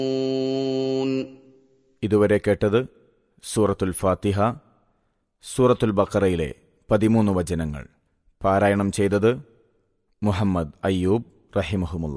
ഇതുവരെ കേട്ടത് സൂറത്തുൽ ഫാത്തിഹ സൂറത്തുൽ ബക്കറയിലെ പതിമൂന്ന് വചനങ്ങൾ പാരായണം ചെയ്തത് മുഹമ്മദ് അയ്യൂബ് റഹിമഹുമുള്ള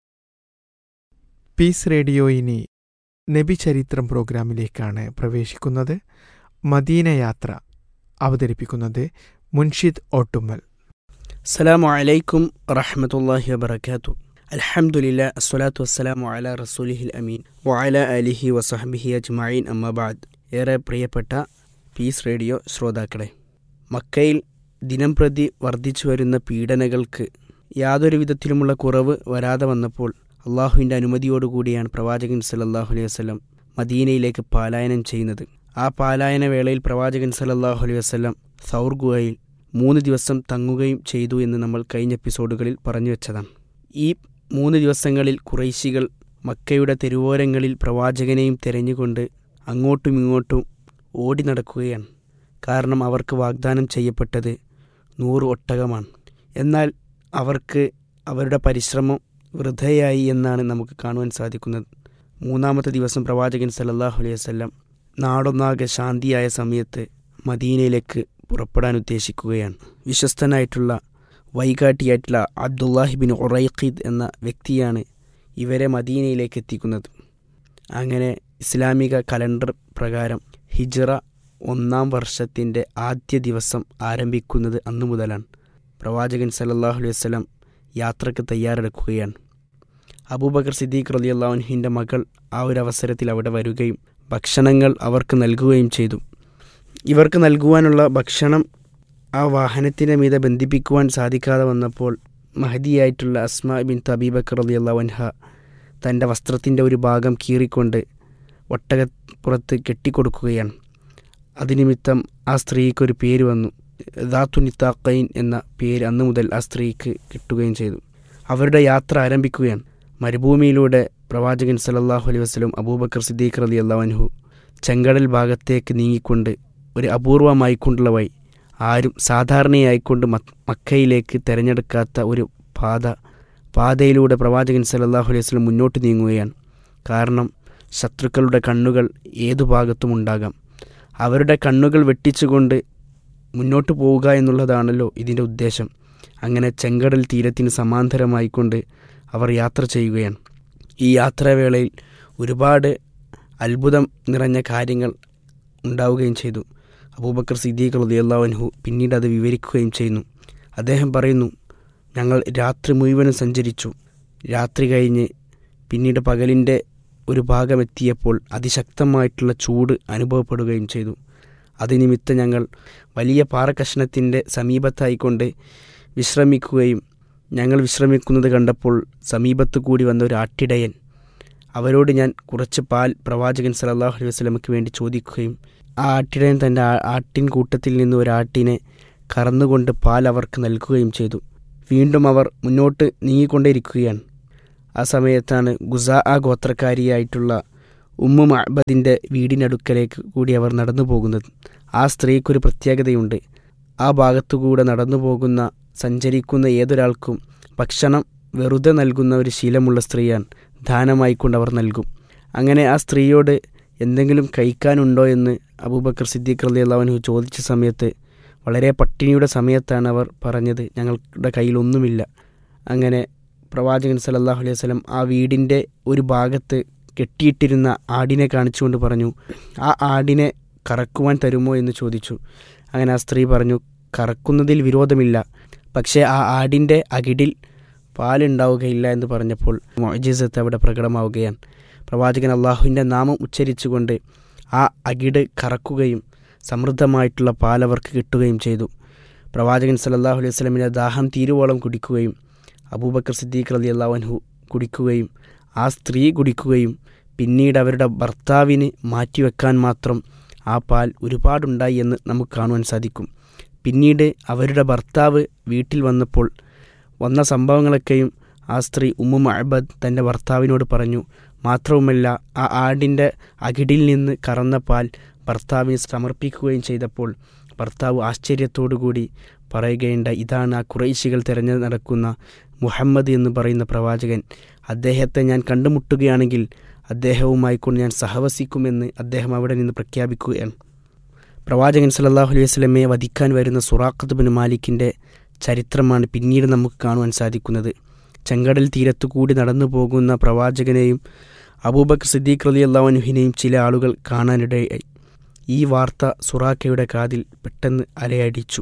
പീസ് റേഡിയോ ഇനി നബി ചരിത്രം പ്രോഗ്രാമിലേക്കാണ് പ്രവേശിക്കുന്നത് മദീന യാത്ര അവതരിപ്പിക്കുന്നത് മുൻഷിദ് ഓട്ടുമ്മൽ അസ്സലാമു അലൈക്കും റഹ്മത്തുള്ളാഹി വബറകാതു അൽഹംദുലില്ലാ അസ്സലാത്തു വസ്സലാമു അലാ റസൂലിഹിൽ അമീൻ വഅല അലിഹി വസഹ്ബിഹി അജ്മഈൻ അമ്മബാദ് ഏറെ പ്രിയപ്പെട്ട പീസ് റേഡിയോ ശ്രോതാക്കളെ മക്കയിൽ ദിനംപ്രതി വർദ്ധിച്ചു വരുന്ന പീഡനകൾക്ക് യാതൊരു വിധത്തിലുമുള്ള കുറവ് വരാതെ വന്നപ്പോൾ അള്ളാഹുവിൻ്റെ അനുമതിയോടുകൂടിയാണ് പ്രവാചകൻ സല്ലല്ലാഹു അലൈഹി വസല്ലം മദീനയിലേക്ക് പാലായനം ചെയ്യുന്നത് ആ പാലായന വേളയിൽ പ്രവാചകൻ സല്ലല്ലാഹു അലൈഹി വസല്ലം സൗർ ഗുഹയിൽ മൂന്ന് ദിവസം തങ്ങുകയും ചെയ്തു എന്ന് നമ്മൾ കഴിഞ്ഞ എപ്പിസോഡുകളിൽ പറഞ്ഞു വെച്ചതാണ് ഈ മൂന്ന് ദിവസങ്ങളിൽ കുറൈശികൾ മക്കയുടെ തെരുവോരങ്ങളിൽ പ്രവാചകനെയും തിരഞ്ഞുകൊണ്ട് അങ്ങോട്ടും ഇങ്ങോട്ടും ഓടി നടക്കുകയാണ് കാരണം അവർക്ക് വാഗ്ദാനം ചെയ്യപ്പെട്ടത് നൂറ് ഒട്ടകമാണ് എന്നാൽ അവർക്ക് അവരുടെ പരിശ്രമം വൃഥയായി എന്നാണ് നമുക്ക് കാണുവാൻ സാധിക്കുന്നത് മൂന്നാമത്തെ ദിവസം പ്രവാചകൻ സല്ലല്ലാഹു അലൈഹി വസല്ലം നാടൊന്നാകെ ശാന്തിയായ സമയത്ത് മദീനയിലേക്ക് പുറപ്പെടാൻ ഉദ്ദേശിക്കുകയാണ് വിശ്വസ്തനായിട്ടുള്ള വൈകാട്ടിയായിട്ടുള്ള അബ്ദുല്ലാഹിബിൻ ഒറൈഖീദ് എന്ന വ്യക്തിയാണ് ഇവരെ മദീനയിലേക്ക് എത്തിക്കുന്നത് അങ്ങനെ ഇസ്ലാമിക കലണ്ടർ പ്രകാരം ഹിജ്റ ഒന്നാം വർഷത്തിൻ്റെ ആദ്യ ദിവസം ആരംഭിക്കുന്നത് അന്നു മുതലാണ് പ്രവാചകൻ സല്ലല്ലാഹു അലൈഹി വസല്ലം യാത്രയ്ക്ക് തയ്യാറെടുക്കുകയാണ് അബൂബക്കർ സിദ്ദീഖ് റലിയല്ലാഹുഹിൻ്റെ മകൾ ആ ഒരു അവസരത്തിൽ അവിടെ വരികയും ഭക്ഷണങ്ങൾ അവർക്ക് നൽകുകയും ചെയ്തു ഇവർക്ക് നൽകുവാനുള്ള ഭക്ഷണം ആ വാഹനത്തിൻ്റെ മീതെ ബന്ധിപ്പിക്കുവാൻ സാധിക്കാതെ വന്നപ്പോൾ മഹദിയായിട്ടുള്ള അസ്മ ബിൻ തബീബക്കർ റലിയല്ലാവൻഹ തൻ്റെ വസ്ത്രത്തിൻ്റെ ഒരു ഭാഗം കീറിക്കൊണ്ട് ഒട്ടകപ്പുറത്ത് കെട്ടിക്കൊടുക്കുകയാണ് അതിനിമിത്തം ആ സ്ത്രീക്കൊരു പേര് വന്നു ദാത്തു നിത്താഖൈൻ എന്ന പേര് അന്നു മുതൽ ആ സ്ത്രീക്ക് കിട്ടുകയും ചെയ്തു അവരുടെ യാത്ര ആരംഭിക്കുകയാണ് മരുഭൂമിയിലൂടെ പ്രവാചകൻ സല്ലല്ലാഹു അലൈഹി വസല്ലം അബൂബക്കർ സിദ്ദീഖ് റലി അള്ളാഹു ചെങ്കടൽ ഭാഗത്തേക്ക് നീങ്ങിക്കൊണ്ട് ഒരു അപൂർവമായിക്കൊണ്ടുള്ള വഴി ആരും സാധാരണയായിക്കൊണ്ട് മക്കയിലേക്ക് തിരഞ്ഞെടുക്കാത്ത ഒരു പാത പാതയിലൂടെ പ്രവാചകൻ സല്ലല്ലാഹു അലൈഹി വസല്ലം മുന്നോട്ട് നീങ്ങുകയാണ് കാരണം ശത്രുക്കളുടെ കണ്ണുകൾ ഏതു ഭാഗത്തും ഉണ്ടാകാം അവരുടെ കണ്ണുകൾ വെട്ടിച്ചുകൊണ്ട് മുന്നോട്ട് പോവുക എന്നുള്ളതാണല്ലോ ഇതിൻ്റെ ഉദ്ദേശം അങ്ങനെ ചെങ്കടൽ തീരത്തിന് സമാന്തരമായിക്കൊണ്ട് അവർ യാത്ര ചെയ്യുകയാണ് ഈ യാത്രാവേളയിൽ ഒരുപാട് അത്ഭുതം നിറഞ്ഞ കാര്യങ്ങൾ ഉണ്ടാവുകയും ചെയ്തു അബൂബക്കർ സിദ്ദീഖ് റളിയല്ലാഹു പിന്നീട് അത് വിവരിക്കുകയും ചെയ്യുന്നു അദ്ദേഹം പറയുന്നു ഞങ്ങൾ രാത്രി മുഴുവനും സഞ്ചരിച്ചു രാത്രി കഴിഞ്ഞ് പിന്നീട് പകലിൻ്റെ ഒരു ഭാഗമെത്തിയപ്പോൾ അതിശക്തമായിട്ടുള്ള ചൂട് അനുഭവപ്പെടുകയും ചെയ്തു അതിനിമിത്തം ഞങ്ങൾ വലിയ പാറക്കഷ്ണത്തിൻ്റെ സമീപത്തായിക്കൊണ്ട് വിശ്രമിക്കുകയും ഞങ്ങൾ വിശ്രമിക്കുന്നത് കണ്ടപ്പോൾ സമീപത്തു കൂടി വന്ന ഒരു ആട്ടിടയൻ അവരോട് ഞാൻ കുറച്ച് പാൽ പ്രവാചകൻ സല്ലല്ലാഹു അലൈഹി വസല്ലമയ്ക്ക് വേണ്ടി ചോദിക്കുകയും ആ ആട്ടിടയൻ തൻ്റെ ആട്ടിൻ കൂട്ടത്തിൽ നിന്ന് ഒരാട്ടിനെ കറന്നുകൊണ്ട് പാൽ അവർക്ക് നൽകുകയും ചെയ്തു വീണ്ടും അവർ മുന്നോട്ട് നീങ്ങിക്കൊണ്ടേയിരിക്കുകയാണ് ആ സമയത്താണ് ഗുസാ ആ ഗോത്രക്കാരിയായിട്ടുള്ള ഉമ്മു മഅബദിൻ്റെ വീടിനടുക്കലേക്ക് കൂടി അവർ നടന്നു പോകുന്നത് ആ സ്ത്രീക്കൊരു പ്രത്യേകതയുണ്ട് ആ ഭാഗത്തുകൂടെ നടന്നു പോകുന്ന സഞ്ചരിക്കുന്ന ഏതൊരാൾക്കും ഭക്ഷണം വെറുതെ നൽകുന്ന ഒരു ശീലമുള്ള സ്ത്രീയാണ് ദാനമായിക്കൊണ്ട് അവർ നൽകും അങ്ങനെ ആ സ്ത്രീയോട് എന്തെങ്കിലും കഴിക്കാനുണ്ടോ എന്ന് അബൂബക്കർ സിദ്ദീഖ് അലി അള്ളാഹുനു ചോദിച്ച സമയത്ത് വളരെ പട്ടിണിയുടെ സമയത്താണ് അവർ പറഞ്ഞത് ഞങ്ങളുടെ കയ്യിലൊന്നുമില്ല അങ്ങനെ പ്രവാചകൻ സല്ലല്ലാഹു അലൈഹി വസല്ലം ആ വീടിൻ്റെ ഒരു ഭാഗത്ത് കെട്ടിയിട്ടിരുന്ന ആടിനെ കാണിച്ചുകൊണ്ട് പറഞ്ഞു ആ ആടിനെ കറക്കുവാൻ തരുമോ എന്ന് ചോദിച്ചു അങ്ങനെ ആ സ്ത്രീ പറഞ്ഞു കറക്കുന്നതിൽ വിരോധമില്ല പക്ഷേ ആ ആടിൻ്റെ അകിടിൽ പാലുണ്ടാവുകയില്ല എന്ന് പറഞ്ഞപ്പോൾ മൊജിസത്ത് അവിടെ പ്രകടമാവുകയാണ് പ്രവാചകൻ അള്ളാഹുവിൻ്റെ നാമം ഉച്ചരിച്ചുകൊണ്ട് ആ അകിട് കറക്കുകയും സമൃദ്ധമായിട്ടുള്ള പാൽ അവർക്ക് കിട്ടുകയും ചെയ്തു പ്രവാചകൻ സല്ലല്ലാഹു അലൈഹി വസല്ലമിൻ്റെ ദാഹം തീരുവോളം കുടിക്കുകയും അബൂബക്കർ സിദ്ദീഖ് റലി അള്ളാഹുൻഹു കുടിക്കുകയും ആ സ്ത്രീ കുടിക്കുകയും പിന്നീട് അവരുടെ ഭർത്താവിന് മാറ്റിവെക്കാൻ മാത്രം ആ പാൽ ഒരുപാടുണ്ടായി എന്ന് നമുക്ക് കാണുവാൻ സാധിക്കും പിന്നീട് അവരുടെ ഭർത്താവ് വീട്ടിൽ വന്നപ്പോൾ വന്ന സംഭവങ്ങളൊക്കെയും ആ സ്ത്രീ ഉമ്മു മഅബദ് തൻ്റെ ഭർത്താവിനോട് പറഞ്ഞു മാത്രവുമല്ല ആ ആടിൻ്റെ അകിടിൽ നിന്ന് കറന്ന പാൽ ഭർത്താവിന് സമർപ്പിക്കുകയും ചെയ്തപ്പോൾ ഭർത്താവ് ആശ്ചര്യത്തോടുകൂടി പറയുകയുണ്ട ഇതാണ് ആ കുറേശികൾ തിരഞ്ഞു നടക്കുന്ന മുഹമ്മദ് എന്ന് പറയുന്ന പ്രവാചകൻ അദ്ദേഹത്തെ ഞാൻ കണ്ടുമുട്ടുകയാണെങ്കിൽ അദ്ദേഹവുമായി കൊണ്ട് ഞാൻ സഹവസിക്കുമെന്ന് അദ്ദേഹം അവിടെ നിന്ന് പ്രഖ്യാപിക്കുകയാണ് പ്രവാചകൻ സല്ലല്ലാഹു അലൈഹി വസല്ലമയെ വധിക്കാൻ വരുന്ന സുറാഖത്ത് ബിൻ മാലിക്കിൻ്റെ ചരിത്രമാണ് പിന്നീട് നമുക്ക് കാണുവാൻ സാധിക്കുന്നത് ചെങ്കടൽ തീരത്തു കൂടി നടന്നു പോകുന്ന പ്രവാചകനെയും അബൂബക്കർ സിദ്ദീഖ് റലി അള്ളാഹുനുഹിനെയും ചില ആളുകൾ കാണാനിടയായി ഈ വാർത്ത സുറാഖയുടെ കാതിൽ പെട്ടെന്ന് അലയടിച്ചു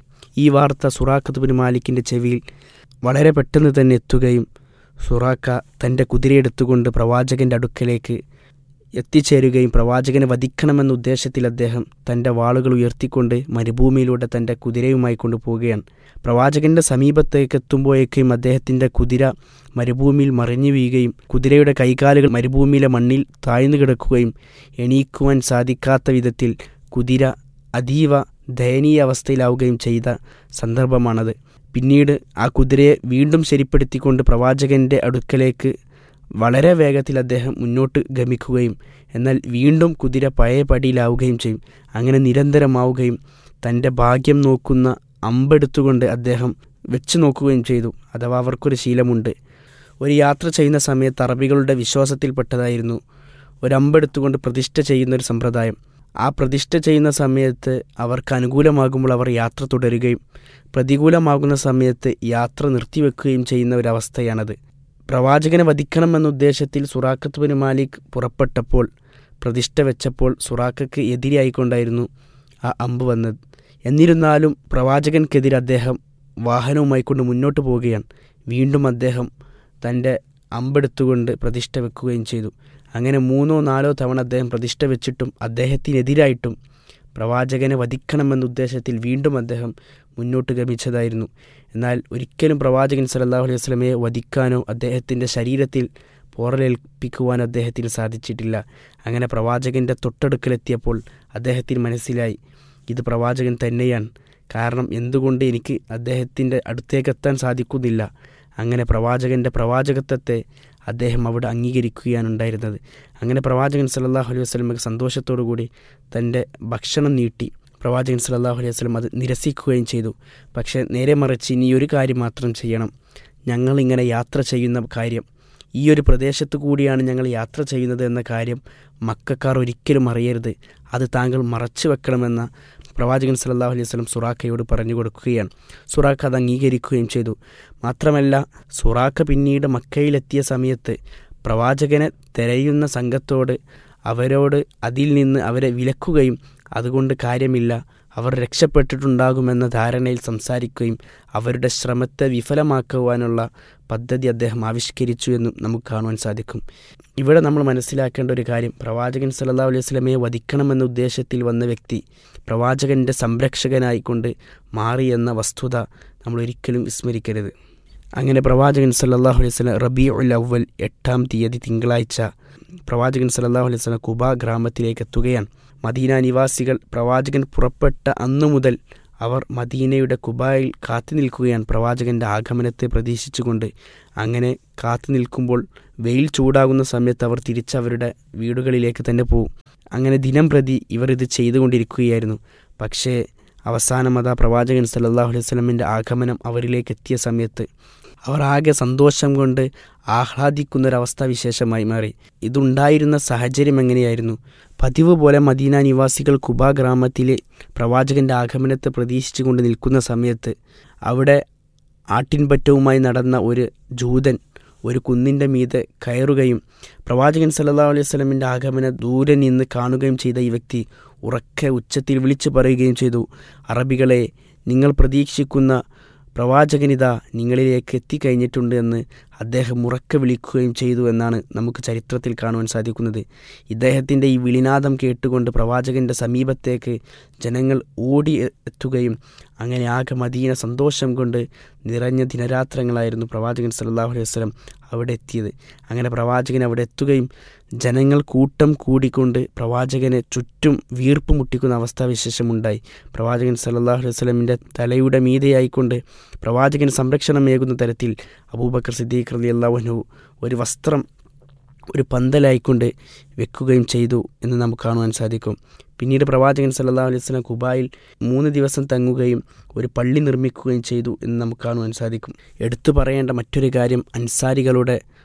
ഈ വാർത്ത സുറാഖത്ത് ബിൻ മാലിക്കിൻ്റെ ചെവിയിൽ വളരെ പെട്ടെന്ന് തന്നെ എത്തുകയും സുറാഖ തൻ്റെ കുതിരയെടുത്തുകൊണ്ട് പ്രവാചകൻ്റെ അടുക്കലേക്ക് എത്തിച്ചേരുകയും പ്രവാചകനെ വധിക്കണമെന്ന ഉദ്ദേശത്തിൽ അദ്ദേഹം തൻ്റെ വാളുകൾ ഉയർത്തിക്കൊണ്ട് മരുഭൂമിയിലൂടെ തൻ്റെ കുതിരയുമായി കൊണ്ടുപോവുകയാണ് പ്രവാചകന്റെ സമീപത്തേക്ക് എത്തുമ്പോഴേക്കും അദ്ദേഹത്തിൻ്റെ കുതിര മരുഭൂമിയിൽ മറിഞ്ഞു വീഴുകയും കുതിരയുടെ കൈകാലുകൾ മരുഭൂമിയിലെ മണ്ണിൽ താഴ്ന്നു കിടക്കുകയും എണീക്കുവാൻ സാധിക്കാത്ത വിധത്തിൽ കുതിര അതീവ ദയനീയ അവസ്ഥയിലാവുകയും ചെയ്ത സന്ദർഭമാണത് പിന്നീട് ആ കുതിരയെ വീണ്ടും ശരിപ്പെടുത്തിക്കൊണ്ട് പ്രവാചകന്റെ അടുക്കലേക്ക് വളരെ വേഗത്തിൽ അദ്ദേഹം മുന്നോട്ട് ഗമിക്കുകയും എന്നാൽ വീണ്ടും കുതിര പഴയ പടിയിലാവുകയും ചെയ്യും അങ്ങനെ നിരന്തരമാവുകയും തൻ്റെ ഭാഗ്യം നോക്കുന്ന അമ്പെടുത്തുകൊണ്ട് അദ്ദേഹം വെച്ച് നോക്കുകയും ചെയ്തു അഥവാ അവർക്കൊരു ശീലമുണ്ട് ഒരു യാത്ര ചെയ്യുന്ന സമയത്ത് അറബികളുടെ വിശ്വാസത്തിൽപ്പെട്ടതായിരുന്നു ഒരമ്പെടുത്തുകൊണ്ട് പ്രതിഷ്ഠ ചെയ്യുന്ന ഒരു സമ്പ്രദായം ആ പ്രതിഷ്ഠ ചെയ്യുന്ന സമയത്ത് അവർക്ക് അനുകൂലമാകുമ്പോൾ അവർ യാത്ര തുടരുകയും പ്രതികൂലമാകുന്ന സമയത്ത് യാത്ര നിർത്തിവെക്കുകയും ചെയ്യുന്ന ഒരവസ്ഥയാണത് പ്രവാചകനെ വധിക്കണമെന്ന ഉദ്ദേശത്തിൽ സുറാഖത്ത് ബിൻ മാലിക് പുറപ്പെട്ടപ്പോൾ പ്രതിഷ്ഠ വെച്ചപ്പോൾ സുറാഖയ്ക്ക് എതിരായിക്കൊണ്ടായിരുന്നു ആ അമ്പ് വന്നത് എന്നിരുന്നാലും പ്രവാചകൻക്കെതിരെ അദ്ദേഹം വാഹനവുമായി കൊണ്ട് മുന്നോട്ട് പോവുകയാണ് വീണ്ടും അദ്ദേഹം തൻ്റെ അമ്പെടുത്തുകൊണ്ട് പ്രതിഷ്ഠ വെക്കുകയും ചെയ്തു അങ്ങനെ മൂന്നോ നാലോ തവണ അദ്ദേഹം പ്രതിഷ്ഠ വെച്ചിട്ടും അദ്ദേഹത്തിനെതിരായിട്ടും പ്രവാചകനെ വധിക്കണമെന്ന ഉദ്ദേശത്തിൽ വീണ്ടും അദ്ദേഹം മുന്നോട്ട് ഗമിച്ചതായിരുന്നു എന്നാൽ ഒരിക്കലും പ്രവാചകൻ സല്ലല്ലാഹു അലൈഹി വസല്ലമയെ വധിക്കാനോ അദ്ദേഹത്തിൻ്റെ ശരീരത്തിൽ പോറലേൽപ്പിക്കുവാനോ അദ്ദേഹത്തിന് സാധിച്ചിട്ടില്ല അങ്ങനെ പ്രവാചകൻ്റെ തൊട്ടടുക്കലെത്തിയപ്പോൾ അദ്ദേഹത്തിന് മനസ്സിലായി ഇത് പ്രവാചകൻ തന്നെയാണ് കാരണം എന്തുകൊണ്ട് എനിക്ക് അദ്ദേഹത്തിൻ്റെ അടുത്തേക്ക് എത്താൻ സാധിക്കുന്നില്ല അങ്ങനെ പ്രവാചകൻ്റെ പ്രവാചകത്വത്തെ അദ്ദേഹം അവിടെ അംഗീകരിക്കുകയാണ് ഉണ്ടായിരുന്നത് അങ്ങനെ പ്രവാചകൻ സല്ലല്ലാഹു അലൈഹി വസല്ലമക്ക് സന്തോഷത്തോടു കൂടി തൻ്റെ ഭക്ഷണം നീട്ടി പ്രവാചകൻ സല്ലല്ലാഹു അലൈഹി വസല്ലം അത് നിരസിക്കുകയും ചെയ്തു പക്ഷേ നേരെ മറിച്ച് ഇനി ഒരു കാര്യം മാത്രം ചെയ്യണം ഞങ്ങളിങ്ങനെ യാത്ര ചെയ്യുന്ന കാര്യം ഈ ഒരു പ്രദേശത്തു കൂടിയാണ് ഞങ്ങൾ യാത്ര ചെയ്യുന്നത് എന്ന കാര്യം മക്കാർ ഒരിക്കലും അറിയരുത് അത് താങ്കൾ മറച്ചു വെക്കണമെന്ന പ്രവാചകൻ സല്ലല്ലാഹു അലൈഹി വസല്ലം സുറാഖയോട് പറഞ്ഞു കൊടുക്കുകയാണ് സുറാഖ അത് അംഗീകരിക്കുകയും ചെയ്തു മാത്രമല്ല സുറാഖ പിന്നീട് മക്കയിലെത്തിയ സമയത്ത് പ്രവാചകനെ തിരയുന്ന സംഘത്തോട് അവരോട് അതിൽ നിന്ന് അവരെ വിലക്കുകയും അതുകൊണ്ട് കാര്യമില്ല അവർ രക്ഷപ്പെട്ടിട്ടുണ്ടാകുമെന്ന ധാരണയിൽ സംസാരിക്കുകയും അവരുടെ ശ്രമത്തെ വിഫലമാക്കുവാനുള്ള പദ്ധതി അദ്ദേഹം ആവിഷ്കരിച്ചു എന്നും നമുക്ക് കാണുവാൻ സാധിക്കും ഇവിടെ നമ്മൾ മനസ്സിലാക്കേണ്ട ഒരു കാര്യം പ്രവാചകൻ സല്ലല്ലാഹു അലൈഹി വസല്ലമയെ വധിക്കണമെന്ന ഉദ്ദേശത്തിൽ വന്ന വ്യക്തി പ്രവാചകന്റെ സംരക്ഷകനായിക്കൊണ്ട് മാറി എന്ന വസ്തുത നമ്മൾ ഒരിക്കലും വിസ്മരിക്കരുത് അങ്ങനെ പ്രവാചകൻ സല്ലല്ലാഹു അലൈഹി വസല്ലം റബീ ഉൽ അവൽ എട്ടാം തീയതി തിങ്കളാഴ്ച പ്രവാചകൻ സല്ലല്ലാഹു അലൈഹി വസല്ലം കുബ ഗ്രാമത്തിലേക്ക് എത്തുകയാണ് മദീന നിവാസികൾ പ്രവാചകൻ പുറപ്പെട്ട അന്നു മുതൽ അവർ മദീനയുടെ കുബായിൽ കാത്തു നിൽക്കുകയാണ് പ്രവാചകന്റെ ആഗമനത്തെ പ്രതീക്ഷിച്ചുകൊണ്ട് അങ്ങനെ കാത്തു നിൽക്കുമ്പോൾ വെയിൽ ചൂടാകുന്ന സമയത്ത് അവർ തിരിച്ചവരുടെ വീടുകളിലേക്ക് തന്നെ പോവും അങ്ങനെ ദിനം പ്രതി ഇവർ ഇത് ചെയ്തുകൊണ്ടിരിക്കുകയായിരുന്നു പക്ഷേ അവസാനം അതാ പ്രവാചകൻ സല്ലല്ലാഹു അലൈഹി വസല്ലമിൻ്റെ ആഗമനം അവരിലേക്ക് എത്തിയ സമയത്ത് അവർ ആകെ സന്തോഷം കൊണ്ട് ആഹ്ലാദിക്കുന്നൊരവസ്ഥ വിശേഷമായി മാറി ഇതുണ്ടായിരുന്ന സാഹചര്യം എങ്ങനെയായിരുന്നു പതിവ് പോലെ മദീന നിവാസികൾ കുബ ഗ്രാമത്തിലെ പ്രവാചകന്റെ ആഗമനത്തെ പ്രതീക്ഷിച്ചുകൊണ്ട് നിൽക്കുന്ന സമയത്ത് അവിടെ ആട്ടിൻപറ്റവുമായി നടന്ന ഒരു ജൂതൻ ഒരു കുന്നിൻ്റെ മീതെ കയറുകയും പ്രവാചകൻ സല്ലല്ലാഹു അലൈഹി വസല്ലമിൻ്റെ ആഗമന ദൂരെ നിന്ന് കാണുകയും ചെയ്ത ഈ വ്യക്തി ഉറക്കെ ഉച്ചത്തിൽ വിളിച്ചു പറയുകയും ചെയ്തു അറബികളെ നിങ്ങൾ പ്രതീക്ഷിക്കുന്ന പ്രവാചകനിത നിങ്ങളിലേക്ക് എത്തിക്കഴിഞ്ഞിട്ടുണ്ട് എന്ന് അദ്ദേഹം ഉറക്കെ വിളിക്കുകയും ചെയ്തു എന്നാണ് നമുക്ക് ചരിത്രത്തിൽ കാണുവാൻ സാധിക്കുന്നത് ഇദ്ദേഹത്തിൻ്റെ ഈ വിളിനാദം കേട്ടുകൊണ്ട് പ്രവാചകൻ്റെ സമീപത്തേക്ക് ജനങ്ങൾ ഓടി എത്തുകയും അങ്ങനെ ആകെ മദീന സന്തോഷം കൊണ്ട് നിറഞ്ഞ ദിനരാത്രങ്ങളായിരുന്നു പ്രവാചകൻ സല്ലല്ലാഹു അലൈഹി വസല്ലം അവിടെ എത്തിയത് അങ്ങനെ പ്രവാചകൻ അവിടെ എത്തുകയും ജനങ്ങൾ കൂട്ടം കൂടിക്കൊണ്ട് പ്രവാചകനെ ചുറ്റും വീർപ്പ് മുട്ടിക്കുന്ന അവസ്ഥാവിശേഷമുണ്ടായി പ്രവാചകൻ സല്ലല്ലാഹു അലൈഹി വസല്ലമിൻ്റെ തലയുടെ മീതെയായിക്കൊണ്ട് പ്രവാചകൻ സംരക്ഷണമേകുന്ന തരത്തിൽ അബൂബക്കർ സിദ്ദീഖ് റലി അള്ളാഹുനു ഒരു വസ്ത്രം ഒരു പന്തലായിക്കൊണ്ട് വെക്കുകയും ചെയ്തു എന്ന് നമുക്ക് കാണുവാൻ സാധിക്കും പിന്നീട് പ്രവാചകൻ സല്ലല്ലാഹു അലൈഹി വസല്ലം കുബായിൽ മൂന്ന് ദിവസം തങ്ങുകയും ഒരു പള്ളി നിർമ്മിക്കുകയും ചെയ്തു എന്ന് നമുക്ക് കാണുവാൻ സാധിക്കും എടുത്തു പറയേണ്ട മറ്റൊരു കാര്യം അൻസാരികളുടെ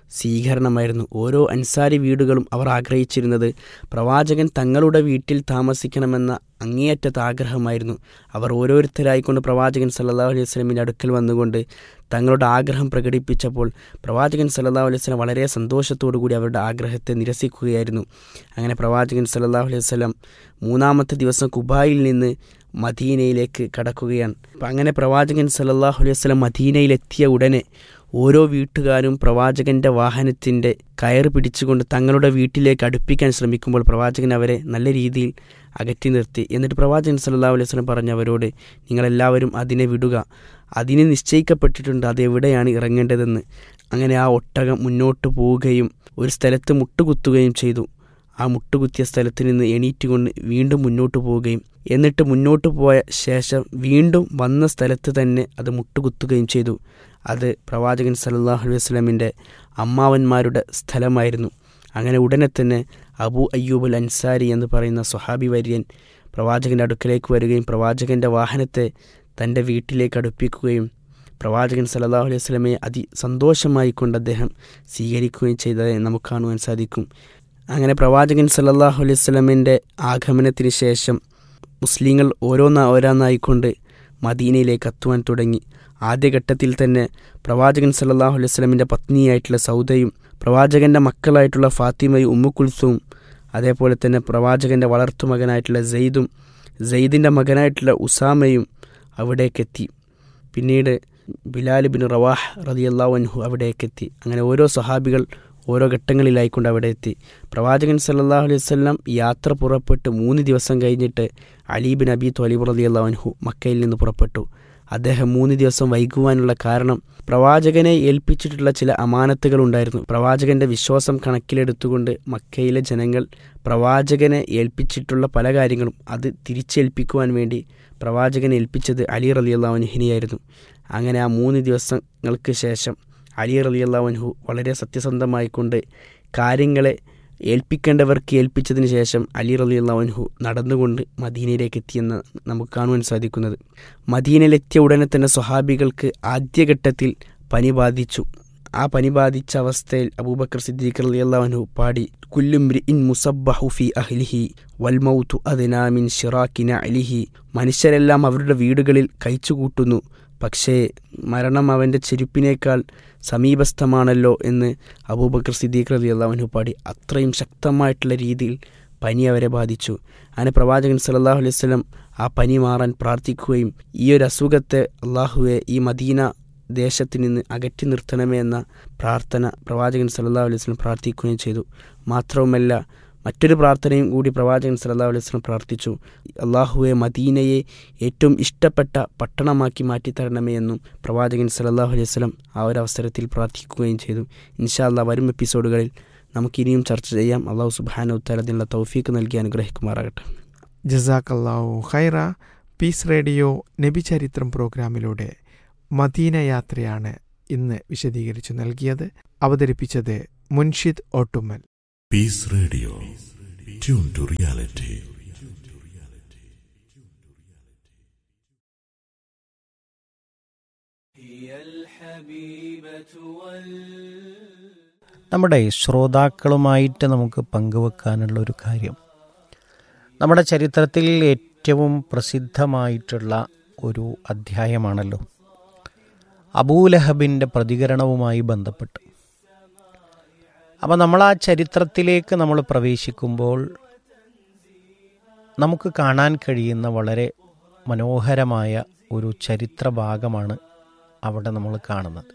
സ്വീകരണമായിരുന്നു ഓരോ അൻസാരി വീടുകളും അവർ ആഗ്രഹിച്ചിരുന്നത് പ്രവാചകൻ തങ്ങളുടെ വീട്ടിൽ താമസിക്കണമെന്ന അങ്ങേയറ്റത്തെ ആഗ്രഹമായിരുന്നു അവർ ഓരോരുത്തരായിക്കൊണ്ട് പ്രവാചകൻ സല്ലല്ലാഹു അലൈഹി വസല്ലമിൻ്റെ അടുക്കൽ വന്നുകൊണ്ട് തങ്ങളുടെ ആഗ്രഹം പ്രകടിപ്പിച്ചപ്പോൾ പ്രവാചകൻ സല്ലല്ലാഹു അലൈഹി വസല്ലം വളരെ സന്തോഷത്തോടു കൂടി അവരുടെ ആഗ്രഹത്തെ നിരസിക്കുകയായിരുന്നു അങ്ങനെ പ്രവാചകൻ സല്ലല്ലാഹു അലൈഹി വസല്ലം മൂന്നാമത്തെ ദിവസം കുബായിൽ നിന്ന് മദീനയിലേക്ക് കടക്കുകയാണ് അപ്പം അങ്ങനെ പ്രവാചകൻ സല്ലല്ലാഹു അലൈഹി വസല്ലം മദീനയിലെത്തിയ ഉടനെ ഓരോ വീട്ടുകാരും പ്രവാചകന്റെ വാഹനത്തിന്റെ കയറ് പിടിച്ചുകൊണ്ട് തങ്ങളുടെ വീട്ടിലേക്ക് അടുപ്പിക്കാൻ ശ്രമിക്കുമ്പോൾ പ്രവാചകൻ അവരെ നല്ല രീതിയിൽ അകറ്റി നിർത്തി എന്നിട്ട് പ്രവാചകൻ സല്ലല്ലാഹു അലൈഹി വസല്ലം പറഞ്ഞു അവരോട് നിങ്ങളെല്ലാവരും അതിനെ വിടുക അതിന് നിശ്ചയിക്കപ്പെട്ടിട്ടുണ്ട് അത് എവിടെയാണ് ഇറങ്ങേണ്ടതെന്ന് അങ്ങനെ ആ ഒട്ടകം മുന്നോട്ട് പോവുകയും ഒരു സ്ഥലത്ത് മുട്ടുകുത്തുകയും ചെയ്തു ആ മുട്ടുകുത്തിയ സ്ഥലത്ത് നിന്ന് എണീറ്റുകൊണ്ട് വീണ്ടും മുന്നോട്ട് പോവുകയും എന്നിട്ട് മുന്നോട്ട് പോയ ശേഷം വീണ്ടും വന്ന സ്ഥലത്ത് തന്നെ അത് മുട്ടുകുത്തുകയും ചെയ്തു അത് പ്രവാചകൻ സല്ലല്ലാഹു അലൈഹി വസല്ലമിൻ്റെ അമ്മാവന്മാരുടെ സ്ഥലമായിരുന്നു അങ്ങനെ ഉടനെ തന്നെ അബു അയ്യൂബുൽ അൻസാരി എന്ന് പറയുന്ന സ്വഹാബി വര്യൻ പ്രവാചകൻ്റെ അടുക്കലേക്ക് വരികയും പ്രവാചകൻ്റെ വാഹനത്തെ തൻ്റെ വീട്ടിലേക്ക് അടുപ്പിക്കുകയും പ്രവാചകൻ സല്ലല്ലാഹു അലൈഹി വസല്ലമയെ അതി സന്തോഷമായി കൊണ്ട് അദ്ദേഹം സ്വീകരിക്കുകയും ചെയ്തതായി നമുക്ക് കാണുവാൻ സാധിക്കും അങ്ങനെ പ്രവാചകൻ സല്ലല്ലാഹു അലൈഹി വസല്ലമിൻ്റെ ആഗമനത്തിന് ശേഷം മുസ്ലിങ്ങൾ ഓരോന്ന ഓരോന്നായിക്കൊണ്ട് മദീനയിലേക്ക് എത്തുവാൻ തുടങ്ങി ആദ്യഘട്ടത്തിൽ തന്നെ പ്രവാചകൻ സല്ലല്ലാഹു അലൈഹി വസല്ലമിൻ്റെ പത്നിയായിട്ടുള്ള സൗദയും പ്രവാചകൻ്റെ മക്കളായിട്ടുള്ള ഫാത്തിമയും ഉമ്മുക്കുൽസും അതേപോലെ തന്നെ പ്രവാചകൻ്റെ വളർത്തുമകനായിട്ടുള്ള സെയ്ദും സെയ്ദിൻ്റെ മകനായിട്ടുള്ള ഉസാമയും അവിടേക്കെത്തി പിന്നീട് ബിലാൽ ബിൻ റവാഹ് റളിയല്ലാഹു അൻഹു അവിടേക്കെത്തി അങ്ങനെ ഓരോ സഹാബികൾ ഓരോ ഘട്ടങ്ങളിലായിക്കൊണ്ട് അവിടെ എത്തി പ്രവാചകൻ സല്ലല്ലാഹു അലൈഹി വസല്ലം യാത്ര പുറപ്പെട്ട് മൂന്ന് ദിവസം കഴിഞ്ഞിട്ട് അലി ബിൻ അബി ത്വലീബ് റളിയല്ലാഹു അൻഹു മക്കയിൽ നിന്ന് പുറപ്പെട്ടു അദ്ദേഹം മൂന്ന് ദിവസം വൈകുവാനുള്ള കാരണം പ്രവാചകനെ ഏൽപ്പിച്ചിട്ടുള്ള ചില അമാനത്തുകൾ ഉണ്ടായിരുന്നു പ്രവാചകന്റെ വിശ്വാസം കണക്കിലെടുത്തുകൊണ്ട് മക്കയിലെ ജനങ്ങൾ പ്രവാചകനെ ഏൽപ്പിച്ചിട്ടുള്ള പല കാര്യങ്ങളും അത് തിരിച്ചേൽപ്പിക്കുവാൻ വേണ്ടി പ്രവാചകനെ ഏൽപ്പിച്ചത് അലി റലിയല്ലാവൻഹിനെയായിരുന്നു അങ്ങനെ ആ മൂന്ന് ദിവസങ്ങൾക്ക് ശേഷം അലി റലിയല്ലാവൻഹു വളരെ സത്യസന്ധമായിക്കൊണ്ട് കാര്യങ്ങളെ ഏൽപ്പിക്കേണ്ടവർക്ക് ഏൽപ്പിച്ചതിന് ശേഷം അലി റലിയല്ലാവൻഹു നടന്നുകൊണ്ട് മദീനയിലേക്ക് എത്തിയെന്ന് നമുക്ക് കാണുവാൻ സാധിക്കുന്നത് മദീനയിലെത്തിയ ഉടനെ തന്നെ സ്വഹാബികൾക്ക് ആദ്യഘട്ടത്തിൽ പനി ബാധിച്ചു ആ പനി ബാധിച്ച അവസ്ഥയിൽ അബൂബക്കർ സിദ്ദീഖ് റളിയല്ലാഹു പാടി കുല്ലുംരിഇൻ മുസബ്ബഹു ഫി അഹ്ലിഹി വൽമൗതു അദ്നാ മിൻ ഷിറാക്കിന അലിഹി മനുഷ്യരെല്ലാം അവരുടെ വീടുകളിൽ കഴിച്ചുകൂട്ടുന്നു പക്ഷേ മരണം അവൻ്റെ ചെരുപ്പിനേക്കാൾ സമീപസ്ഥമാണല്ലോ എന്ന് അബൂബക്കർ സിദ്ദീഖ് റലി അള്ളാഹുനു പാടി അത്രയും ശക്തമായിട്ടുള്ള രീതിയിൽ പനി അവരെ ബാധിച്ചു അങ്ങനെ പ്രവാചകൻ സല്ലല്ലാഹു അലൈഹി വസല്ലം ആ പനി മാറാൻ പ്രാർത്ഥിക്കുകയും ഈ ഒരു അസുഖത്തെ അള്ളാഹുവെ ഈ മദീന ദേശത്ത് നിന്ന് അകറ്റി നിർത്തണമേ എന്ന പ്രാർത്ഥന പ്രവാചകൻ സല്ലല്ലാഹു അലൈഹി വസല്ലം പ്രാർത്ഥിക്കുകയും ചെയ്തു മാത്രവുമല്ല മറ്റൊരു പ്രാർത്ഥനയും കൂടി പ്രവാചകൻ സല്ലല്ലാഹു അലൈഹി വസല്ലം പ്രാർത്ഥിച്ചു അള്ളാഹുവെ മദീനയെ ഏറ്റവും ഇഷ്ടപ്പെട്ട പട്ടണമാക്കി മാറ്റിത്തരണമേ എന്നും പ്രവാചകൻ സല്ലല്ലാഹു അലൈഹി വസല്ലം ആ ഒരു അവസരത്തിൽ പ്രാർത്ഥിക്കുകയും ചെയ്തു ഇൻഷാ അല്ലാ വരും എപ്പിസോഡുകളിൽ നമുക്കിനിയും ചർച്ച ചെയ്യാം അള്ളാഹു സുബ്ഹാനഹു വതആല അതിനുള്ള തൗഫീക്ക് നൽകി അനുഗ്രഹിക്കുമാറാകട്ടെ ജസാക്കല്ലാവു ഖൈറ പീസ് റേഡിയോ നബി ചരിത്രം പ്രോഗ്രാമിലൂടെ മദീന യാത്രയാണ് ഇന്ന് വിശദീകരിച്ചു നൽകിയത് അവതരിപ്പിച്ചത് മുൻഷിദ് ഓട്ടുമ്മൽ Peace Radio. Tune to reality. നമ്മുടെ ശ്രോതാക്കളുമായിട്ട് നമുക്ക് പങ്കുവെക്കാനുള്ള ഒരു കാര്യം നമ്മുടെ ചരിത്രത്തിൽ ഏറ്റവും പ്രസിദ്ധമായിട്ടുള്ള ഒരു അധ്യായമാണല്ലോ അബൂലഹബിൻ്റെ പ്രതികരണവുമായി ബന്ധപ്പെട്ട് അപ്പോൾ നമ്മൾ ആ ചരിത്രത്തിലേക്ക് നമ്മൾ പ്രവേശിക്കുമ്പോൾ നമുക്ക് കാണാൻ കഴിയുന്ന വളരെ മനോഹരമായ ഒരു ചരിത്ര ഭാഗമാണ് അവിടെ നമ്മൾ കാണുന്നത്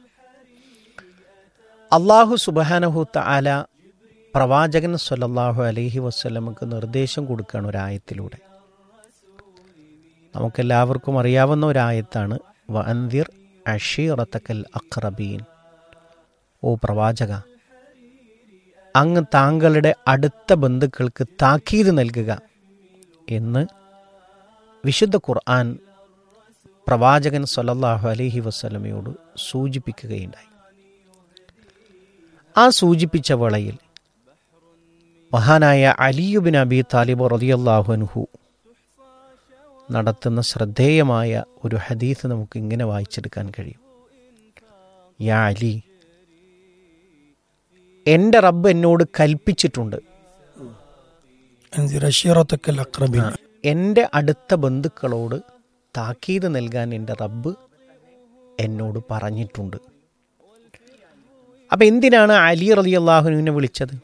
അള്ളാഹു സുബാനഹു താല പ്രവാചകൻ സല്ലല്ലാഹു അലൈഹി വസ്ലമക്ക് നിർദ്ദേശം കൊടുക്കുകയാണ് ഒരായത്തിലൂടെ നമുക്കെല്ലാവർക്കും അറിയാവുന്ന ഒരായത്താണ് വഅന്തിർ അഷീറത്തക്കൽ അഖ്റബീൻ ഓ പ്രവാചക അങ്ങ് താങ്കളുടെ അടുത്ത ബന്ധുക്കൾക്ക് താക്കീത് നൽകുക എന്ന് വിശുദ്ധ ഖുർആൻ പ്രവാചകൻ സല്ലല്ലാഹു അലൈഹി വസ്ലമയോട് സൂചിപ്പിക്കുകയുണ്ടായി ആ സൂചിപ്പിച്ച വേളയിൽ മഹാനായ അലിയുബിൻ അബി താലിബ് റളിയല്ലാഹു അൻഹു നടത്തുന്ന ശ്രദ്ധേയമായ ഒരു ഹദീസ് നമുക്ക് ഇങ്ങനെ വായിച്ചെടുക്കാൻ കഴിയും യാ അലി എൻ്റെ റബ്ബ് എന്നോട് കൽപ്പിച്ചിട്ടുണ്ട് أنذر عشيرتك الأقربين എൻ്റെ അടുത്ത ബന്ധുക്കളോട് താക്കീത് നൽകാൻ എൻ്റെ റബ്ബ് എന്നോട് പറഞ്ഞിട്ടുണ്ട് അപ്പം എന്തിനാണ് അലി റലി അള്ളാഹുവിനെ വിളിച്ചത്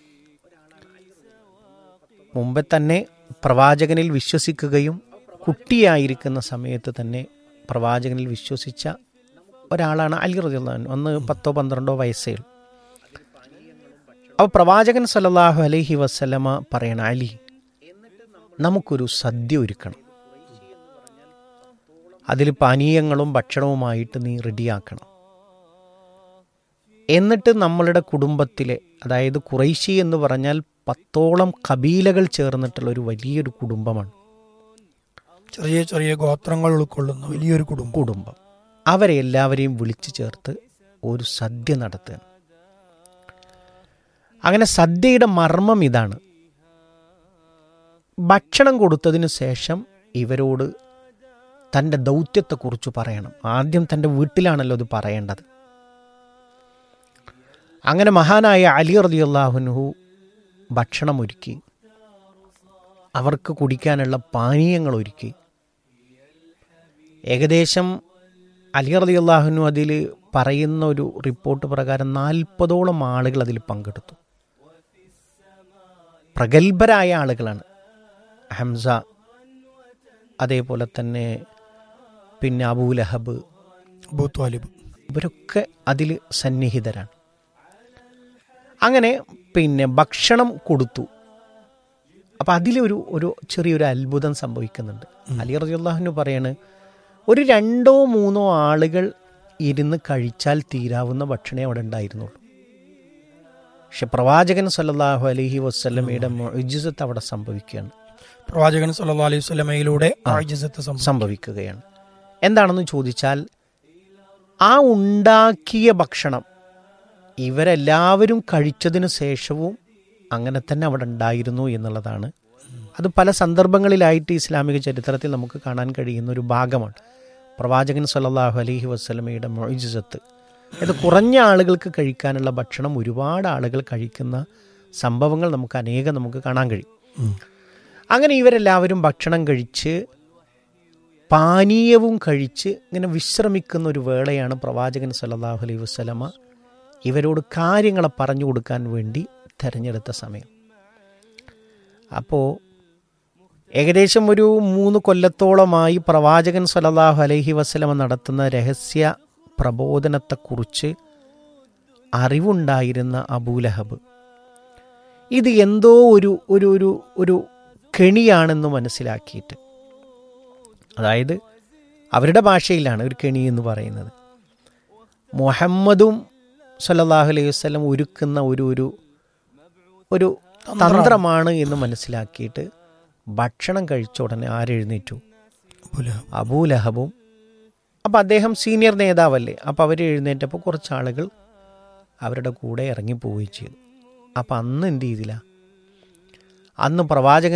മുമ്പേ തന്നെ പ്രവാചകനിൽ വിശ്വസിക്കുകയും കുട്ടിയായിരിക്കുന്ന സമയത്ത് തന്നെ പ്രവാചകനിൽ വിശ്വസിച്ച ഒരാളാണ് അലി റലി അള്ളാഹു അന്ന് പത്തോ പന്ത്രണ്ടോ വയസ്സേ ഉള്ളൂ അപ്പോൾ പ്രവാചകൻ സല്ലല്ലാഹു അലൈഹി വസ്ലമ പറയണ അലി നമുക്കൊരു സദ്യ ഒരുക്കണം അതിൽ പാനീയങ്ങളും ഭക്ഷണവുമായിട്ട് നീ റെഡിയാക്കണം എന്നിട്ട് നമ്മളുടെ കുടുംബത്തിലെ അതായത് കുറൈശി എന്ന് പറഞ്ഞാൽ പത്തോളം കബീലകൾ ചേർന്നിട്ടുള്ള ഒരു വലിയൊരു കുടുംബമാണ് ചെറിയ ചെറിയ ഗോത്രങ്ങൾ ഉൾക്കൊള്ളുന്ന വലിയൊരു കുടുംബം കുടുംബം അവരെ എല്ലാവരെയും വിളിച്ചു ചേർത്ത് ഒരു സദ്യ നടത്തുകയാണ് അങ്ങനെ സദ്യയുടെ മർമ്മം ഇതാണ് ഭക്ഷണം കൊടുത്തതിന് ശേഷം ഇവരോട് തൻ്റെ ദൗത്യത്തെക്കുറിച്ച് പറയണം ആദ്യം തൻ്റെ വീട്ടിലാണല്ലോ അത് പറയേണ്ടത് അങ്ങനെ മഹാനായ അലി റളിയല്ലാഹുൻഹു ഭക്ഷണം ഒരുക്കി അവർക്ക് കുടിക്കാനുള്ള പാനീയങ്ങൾ ഒരുക്കി ഏകദേശം അലി റളിയല്ലാഹുനു അതിൽ പറയുന്ന ഒരു റിപ്പോർട്ട് പ്രകാരം നാൽപ്പതോളം ആളുകൾ അതിൽ പങ്കെടുത്തു പ്രഗത്ഭരായ ആളുകളാണ് ഹംസ അതേപോലെ തന്നെ പിന്നെ അബൂലഹബ് അബൂ ത്വാലിബ് ഇവരൊക്കെ അതിൽ സന്നിഹിതരാണ് അങ്ങനെ പിന്നെ ഭക്ഷണം കൊടുത്തു അപ്പം അതിലൊരു ഒരു ചെറിയൊരു അത്ഭുതം സംഭവിക്കുന്നുണ്ട് അലി റജിയുള്ളാഹുന് പറയാണ് ഒരു രണ്ടോ മൂന്നോ ആളുകൾ ഇരുന്ന് കഴിച്ചാൽ തീരാവുന്ന ഭക്ഷണേ അവിടെ ഉണ്ടായിരുന്നുള്ളൂ പക്ഷെ പ്രവാചകൻ സല്ലല്ലാഹു അലൈഹി വസ്ലമയുടെ മൊജിസത്ത് അവിടെ സംഭവിക്കുകയാണ് പ്രവാചകൻ സല്ലല്ലാഹു അലൈഹി വസല്ലമയിലൂടെ ആജിസത്ത് സംഭവിച്ചു സംഭവിക്കുകയാണ് എന്താണെന്ന് ചോദിച്ചാൽ ആ ഉണ്ടാക്കിയ ഭക്ഷണം ഇവരെല്ലാവരും കഴിച്ചതിന് ശേഷവും അങ്ങനെ തന്നെ അവിടെ ഉണ്ടായിരുന്നു എന്നുള്ളതാണ് അത് പല സന്ദർഭങ്ങളിലായിട്ട് ഇസ്ലാമിക ചരിത്രത്തിൽ നമുക്ക് കാണാൻ കഴിയുന്ന ഒരു ഭാഗമാണ് പ്രവാചകൻ സല്ലല്ലാഹു അലൈഹി വസ്ലമയുടെ മൊയ്ജിസത്ത് ഇത് കുറഞ്ഞ ആളുകൾക്ക് കഴിക്കാനുള്ള ഭക്ഷണം ഒരുപാട് ആളുകൾ കഴിക്കുന്ന സംഭവങ്ങൾ നമുക്ക് അനേകം നമുക്ക് കാണാൻ കഴിയും അങ്ങനെ ഇവരെല്ലാവരും ഭക്ഷണം കഴിച്ച് പാനീയവും കഴിച്ച് ഇങ്ങനെ വിശ്രമിക്കുന്ന ഒരു വേളയാണ് പ്രവാചകൻ സല്ലല്ലാഹു അലൈഹി വസ്ലമ ഇവരോട് കാര്യങ്ങളെ പറഞ്ഞു കൊടുക്കാൻ വേണ്ടി തിരഞ്ഞെടുത്ത സമയം അപ്പോൾ ഏകദേശം ഒരു മൂന്ന് കൊല്ലത്തോളമായി പ്രവാചകൻ സല്ലല്ലാഹു അലൈഹി വസ്ലമ നടത്തുന്ന രഹസ്യ പ്രബോധനത്തെക്കുറിച്ച് അറിവുണ്ടായിരുന്ന അബൂലഹബ് ഇത് എന്തോ ഒരു ഒരു ഒരു ഒരു കെണിയാണെന്ന് മനസ്സിലാക്കിയിട്ട് അതായത് അവരുടെ ഭാഷയിലാണ് ഒരു കെണി എന്ന് പറയുന്നത് മുഹമ്മദും സല്ലല്ലാഹു അലൈഹി വസല്ലം ഒരുക്കുന്ന ഒരു ഒരു ഒരു തന്ത്രമാണ് എന്ന് മനസ്സിലാക്കിയിട്ട് ഭക്ഷണം കഴിച്ച ഉടനെ ആരെഴുന്നേറ്റു അബൂ ലഹബ്. അബൂലഹബും അപ്പം അദ്ദേഹം സീനിയർ നേതാവല്ലേ അപ്പം അവർ എഴുന്നേറ്റപ്പോൾ കുറച്ച് ആളുകൾ അവരുടെ കൂടെ ഇറങ്ങിപ്പോവുകയും ചെയ്തു അപ്പം അന്ന് എന്ത് ചെയ്തില്ല അന്ന് പ്രവാചകൻ